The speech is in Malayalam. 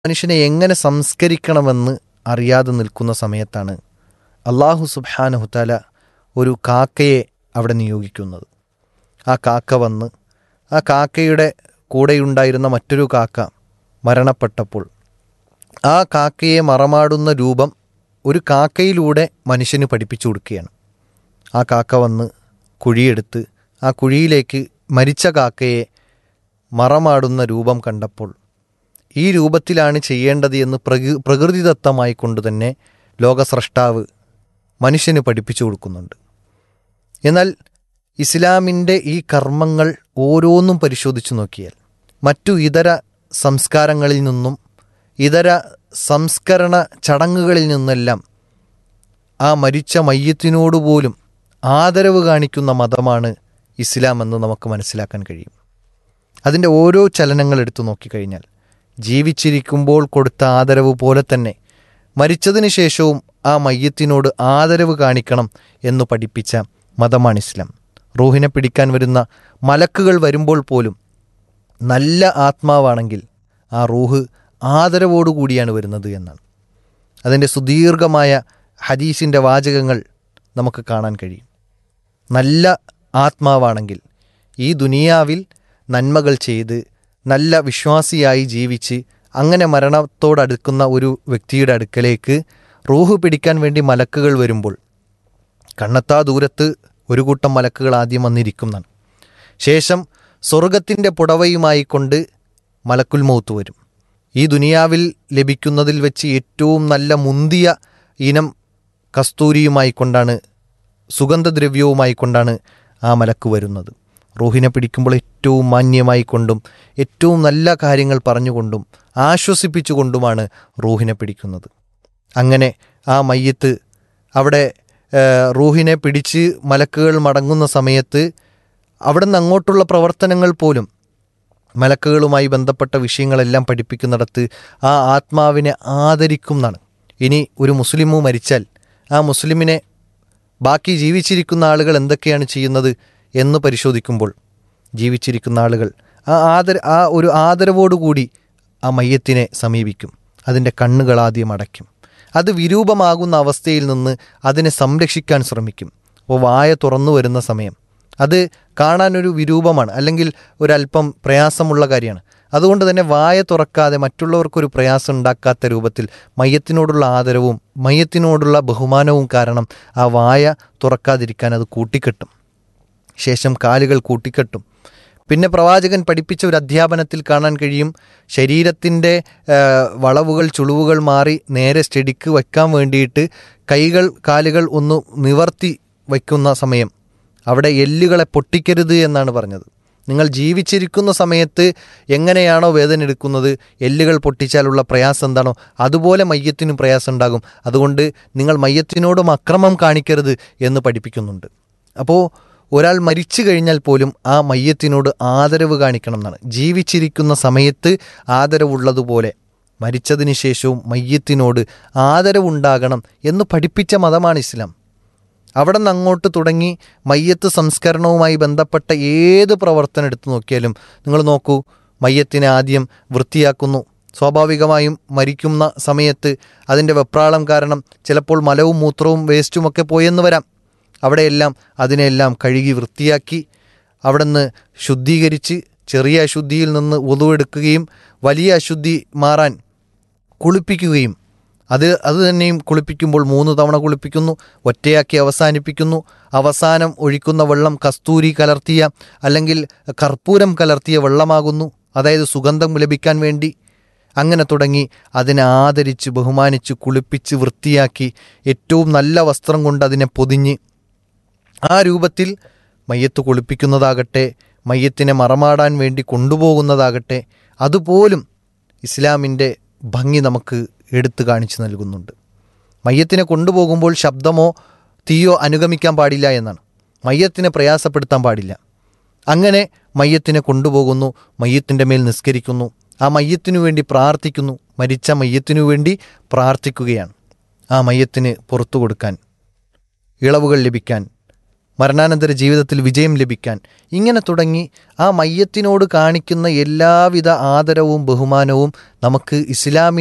മനുഷ്യനെ എങ്ങനെ സംസ്കരിക്കണമെന്ന് അറിയാതെ നിൽക്കുന്ന സമയത്താണ് അള്ളാഹു സുബ്ഹാനഹുത്താല ഒരു കാക്കയെ അവിടെ നിയോഗിക്കുന്നത് ആ കാക്ക വന്ന് ആ കാക്കയുടെ കൂടെയുണ്ടായിരുന്ന മറ്റൊരു കാക്ക മരണപ്പെട്ടപ്പോൾ ആ കാക്കയെ മറമാടുന്ന രൂപം ഒരു കാക്കയിലൂടെ മനുഷ്യന് പഠിപ്പിച്ചു കൊടുക്കുകയാണ് ആ കാക്ക വന്ന് കുഴിയെടുത്ത് ആ കുഴിയിലേക്ക് മരിച്ച കാക്കയെ മറമാടുന്ന രൂപം കണ്ടപ്പോൾ ഈ രൂപത്തിലാണ് ചെയ്യേണ്ടത് എന്ന് പ്രകൃ പ്രകൃതിദത്തമായി കൊണ്ട് തന്നെ ലോകസ്രഷ്ടാവ് മനുഷ്യന് പഠിപ്പിച്ചു കൊടുക്കുന്നുണ്ട് എന്നാൽ ഇസ്ലാമിൻ്റെ ഈ കർമ്മങ്ങൾ ഓരോന്നും പരിശോധിച്ചു നോക്കിയാൽ മറ്റു ഇതര സംസ്കാരങ്ങളിൽ നിന്നും ഇതര സംസ്കരണ ചടങ്ങുകളിൽ നിന്നെല്ലാം ആ മരിച്ച മയ്യത്തിനോട് പോലും ആദരവ് കാണിക്കുന്ന മതമാണ് ഇസ്ലാം എന്ന് നമുക്ക് മനസ്സിലാക്കാൻ കഴിയും അതിൻ്റെ ഓരോ ചലനങ്ങൾ എടുത്തു നോക്കിക്കഴിഞ്ഞാൽ ജീവിച്ചിരിക്കുമ്പോൾ കൊടുത്ത ആദരവ് പോലെ തന്നെ മരിച്ചതിന് ശേഷവും ആ മയ്യത്തിനോട് ആദരവ് കാണിക്കണം എന്ന് പഠിപ്പിച്ച മതമാണ് ഇസ്ലാം റൂഹിനെ പിടിക്കാൻ വരുന്ന മലക്കുകൾ വരുമ്പോൾ പോലും നല്ല ആത്മാവാണെങ്കിൽ ആ റൂഹ് ആദരവോടുകൂടിയാണ് വരുന്നത് എന്നാണ് അതിൻ്റെ സുദീർഘമായ ഹദീസിൻ്റെ വാചകങ്ങൾ നമുക്ക് കാണാൻ കഴിയും നല്ല ആത്മാവാണെങ്കിൽ ഈ ദുനിയാവിൽ നന്മകൾ ചെയ്ത് നല്ല വിശ്വാസിയായി ജീവിച്ച് അങ്ങനെ മരണത്തോടടുക്കുന്ന ഒരു വ്യക്തിയുടെ അടുക്കലേക്ക് റൂഹ് പിടിക്കാൻ വേണ്ടി മലക്കുകൾ വരുമ്പോൾ കണ്ണത്താ ദൂരത്ത് ഒരു കൂട്ടം മലക്കുകൾ ആദ്യം വന്നിരിക്കുന്നതാണ് ശേഷം സ്വർഗത്തിൻ്റെ പുടവയുമായി കൊണ്ട് മലക്കുൽ മൗത്ത് വരും ഈ ദുനിയാവിൽ ലഭിക്കുന്നതിൽ വെച്ച് ഏറ്റവും നല്ല മുന്തിയ ഇനം കസ്തൂരിയുമായി കൊണ്ടാണ് സുഗന്ധദ്രവ്യവുമായി കൊണ്ടാണ് ആ മലക്ക് വരുന്നത് റൂഹിനെ പിടിക്കുമ്പോൾ ഏറ്റവും മാന്യമായി കൊണ്ടും ഏറ്റവും നല്ല കാര്യങ്ങൾ പറഞ്ഞുകൊണ്ടും ആശ്വസിപ്പിച്ചുകൊണ്ടുമാണ് റൂഹിനെ പിടിക്കുന്നത് അങ്ങനെ ആ മയ്യത്ത് അവിടെ റൂഹിനെ പിടിച്ച് മലക്കുകൾ മടങ്ങുന്ന സമയത്ത് അവിടെ നിന്ന് അങ്ങോട്ടുള്ള പ്രവർത്തനങ്ങൾ പോലും മലക്കുകളുമായി ബന്ധപ്പെട്ട വിഷയങ്ങളെല്ലാം പഠിപ്പിക്കുന്നിടത്ത് ആ ആത്മാവിനെ ആദരിക്കുന്നതാണ് ഇനി ഒരു മുസ്ലിമു മരിച്ചാൽ ആ മുസ്ലിമിനെ ബാക്കി ജീവിച്ചിരിക്കുന്ന ആളുകൾ എന്തൊക്കെയാണ് ചെയ്യുന്നത് എന്ന് പരിശോധിക്കുമ്പോൾ ജീവിച്ചിരിക്കുന്ന ആളുകൾ ആ ആദര ആ ഒരു ആദരവോടുകൂടി ആ മയ്യത്തിനെ സമീപിക്കും അതിൻ്റെ കണ്ണുകൾ ആദ്യം അടയ്ക്കും അത് വിരൂപമാകുന്ന അവസ്ഥയിൽ നിന്ന് അതിനെ സംരക്ഷിക്കാൻ ശ്രമിക്കും അപ്പോൾ വായ തുറന്നു വരുന്ന സമയം അത് കാണാനൊരു വിരൂപമാണ് അല്ലെങ്കിൽ ഒരല്പം പ്രയാസമുള്ള കാര്യമാണ് അതുകൊണ്ട് തന്നെ വായ തുറക്കാതെ മറ്റുള്ളവർക്കൊരു പ്രയാസം ഉണ്ടാക്കാത്ത രൂപത്തിൽ മയ്യത്തിനോടുള്ള ആദരവും മയ്യത്തിനോടുള്ള ബഹുമാനവും കാരണം ആ വായ തുറക്കാതിരിക്കാൻ അത് കൂട്ടിക്കെട്ടും ശേഷം കാലുകൾ കൂട്ടിക്കെട്ടും പിന്നെ പ്രവാചകൻ പഠിപ്പിച്ച ഒരു അധ്യാപനത്തിൽ കാണാൻ കഴിയും ശരീരത്തിൻ്റെ വളവുകൾ ചുളിവുകൾ മാറി നേരെ സ്റ്റഡിക്ക് വയ്ക്കാൻ വേണ്ടിയിട്ട് കൈകൾ കാലുകൾ ഒന്ന് നിവർത്തി വയ്ക്കുന്ന സമയം അവിടെ എല്ലുകളെ പൊട്ടിക്കരുത് എന്നാണ് പറഞ്ഞത് നിങ്ങൾ ജീവിച്ചിരിക്കുന്ന സമയത്ത് എങ്ങനെയാണോ വേദന എടുക്കുന്നത് എല്ലുകൾ പൊട്ടിച്ചാലുള്ള പ്രയാസം എന്താണോ അതുപോലെ മയ്യത്തിനും പ്രയാസം ഉണ്ടാകും അതുകൊണ്ട് നിങ്ങൾ മയ്യത്തിനോടും അക്രമം കാണിക്കരുത് എന്ന് പഠിപ്പിക്കുന്നുണ്ട് അപ്പോൾ ഒരാൾ മരിച്ചു കഴിഞ്ഞാൽ പോലും ആ മയ്യത്തിനോട് ആദരവ് കാണിക്കണം എന്നാണ് ജീവിച്ചിരിക്കുന്ന സമയത്ത് ആദരവുള്ളതുപോലെ മരിച്ചതിന് ശേഷവും മയ്യത്തിനോട് ആദരവുണ്ടാകണം എന്ന് പഠിപ്പിച്ച മതമാണ് ഇസ്ലാം അവിടെ നിന്ന് അങ്ങോട്ട് തുടങ്ങി മയ്യത്ത് സംസ്കരണവുമായി ബന്ധപ്പെട്ട ഏത് പ്രവർത്തനം എടുത്തു നോക്കിയാലും നിങ്ങൾ നോക്കൂ മയ്യത്തിനെ ആദ്യം വൃത്തിയാക്കുന്നു സ്വാഭാവികമായും മരിക്കുന്ന സമയത്ത് അതിൻ്റെ വെപ്രാളം കാരണം ചിലപ്പോൾ മലവും മൂത്രവും വേസ്റ്റുമൊക്കെ പോയെന്ന് വരാം അവിടെയെല്ലാം അതിനെല്ലാം കഴുകി വൃത്തിയാക്കി അവിടെ നിന്ന് ശുദ്ധീകരിച്ച് ചെറിയ അശുദ്ധിയിൽ നിന്ന് ഒതുവെടുക്കുകയും വലിയ അശുദ്ധി മാറാൻ കുളിപ്പിക്കുകയും അത് അത് തന്നെയും കുളിപ്പിക്കുമ്പോൾ മൂന്ന് തവണ കുളിപ്പിക്കുന്നു ഒറ്റയാക്കി അവസാനിപ്പിക്കുന്നു അവസാനം ഒഴിക്കുന്ന വെള്ളം കസ്തൂരി കലർത്തിയ അല്ലെങ്കിൽ കർപ്പൂരം കലർത്തിയ വെള്ളമാകുന്നു അതായത് സുഗന്ധം ലഭിക്കാൻ വേണ്ടി അങ്ങനെ തുടങ്ങി അതിനെ ആദരിച്ച് ബഹുമാനിച്ച് കുളിപ്പിച്ച് വൃത്തിയാക്കി ഏറ്റവും നല്ല വസ്ത്രം കൊണ്ട് അതിനെ പൊതിഞ്ഞ് ആ രൂപത്തിൽ മയ്യത്ത് കുളിപ്പിക്കുന്നതാകട്ടെ മയ്യത്തിനെ മറമാടാൻ വേണ്ടി കൊണ്ടുപോകുന്നതാകട്ടെ അതുപോലും ഇസ്ലാമിൻ്റെ ഭംഗി നമുക്ക് എടുത്തു കാണിച്ചു നൽകുന്നുണ്ട് മയ്യത്തിനെ കൊണ്ടുപോകുമ്പോൾ ശബ്ദമോ തീയോ അനുഗമിക്കാൻ പാടില്ല എന്നാണ് മയ്യത്തിനെ പ്രയാസപ്പെടുത്താൻ പാടില്ല അങ്ങനെ മയ്യത്തിനെ കൊണ്ടുപോകുന്നു മയ്യത്തിൻ്റെ മേൽ നിസ്കരിക്കുന്നു ആ മയ്യത്തിനു വേണ്ടി പ്രാർത്ഥിക്കുന്നു മരിച്ച മയ്യത്തിനു വേണ്ടി പ്രാർത്ഥിക്കുകയാണ് ആ മയ്യത്തിന് പുറത്തു കൊടുക്കാൻ ഇളവുകൾ ലഭിക്കാൻ മരണാനന്തര ജീവിതത്തിൽ വിജയം ലഭിക്കാൻ ഇങ്ങനെ തുടങ്ങി ആ മയ്യത്തിനോട് കാണിക്കുന്ന എല്ലാവിധ ആദരവും ബഹുമാനവും നമുക്ക് ഇസ്ലാമി